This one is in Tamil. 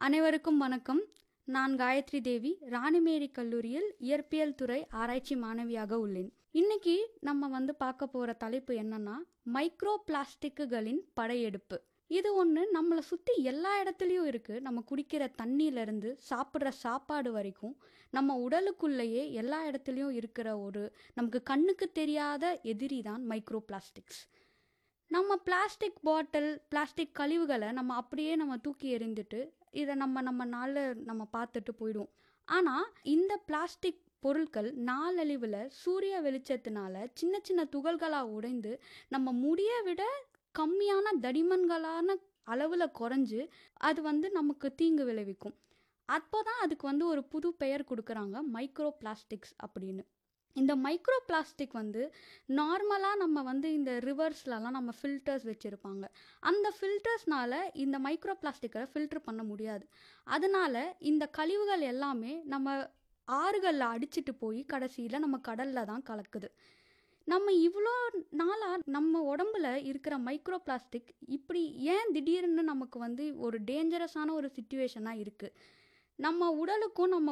அனைவருக்கும் வணக்கம் நான் காயத்ரி தேவி ராணிமேரி கல்லூரியில் இயற்பியல் துறை ஆராய்ச்சி மாணவியாக உள்ளேன் இன்னைக்கு நம்ம வந்து பார்க்க போகிற தலைப்பு என்னன்னா மைக்ரோ பிளாஸ்டிக்குகளின் படையெடுப்பு இது ஒன்று நம்மளை சுற்றி எல்லா இடத்துலையும் இருக்குது நம்ம குடிக்கிற தண்ணியிலேருந்து சாப்பிட்ற சாப்பாடு வரைக்கும் நம்ம உடலுக்குள்ளேயே எல்லா இடத்துலையும் இருக்கிற ஒரு நமக்கு கண்ணுக்கு தெரியாத எதிரி தான் மைக்ரோ பிளாஸ்டிக்ஸ் நம்ம பிளாஸ்டிக் பாட்டில் பிளாஸ்டிக் கழிவுகளை நம்ம அப்படியே நம்ம தூக்கி எறிந்துட்டு இதை நம்ம நம்ம நாளில் நம்ம பார்த்துட்டு போயிடுவோம் ஆனால் இந்த பிளாஸ்டிக் பொருட்கள் நாளழிவில் சூரிய வெளிச்சத்தினால சின்ன சின்ன துகள்களாக உடைந்து நம்ம முடியை விட கம்மியான தடிமன்களான அளவில் குறைஞ்சு அது வந்து நமக்கு தீங்கு விளைவிக்கும் அப்போ தான் அதுக்கு வந்து ஒரு புது பெயர் கொடுக்குறாங்க மைக்ரோ பிளாஸ்டிக்ஸ் அப்படின்னு இந்த மைக்ரோ பிளாஸ்டிக் வந்து நார்மலாக நம்ம வந்து இந்த ரிவர்ஸ்லலாம் நம்ம ஃபில்டர்ஸ் வச்சுருப்பாங்க அந்த ஃபில்டர்ஸ்னால இந்த மைக்ரோ பிளாஸ்டிக்கை ஃபில்டர் பண்ண முடியாது அதனால இந்த கழிவுகள் எல்லாமே நம்ம ஆறுகளில் அடிச்சிட்டு போய் கடைசியில் நம்ம கடலில் தான் கலக்குது நம்ம இவ்வளோ நாளாக நம்ம உடம்புல இருக்கிற மைக்ரோ பிளாஸ்டிக் இப்படி ஏன் திடீர்னு நமக்கு வந்து ஒரு டேஞ்சரஸான ஒரு சுச்சுவேஷனாக இருக்குது நம்ம உடலுக்கும் நம்ம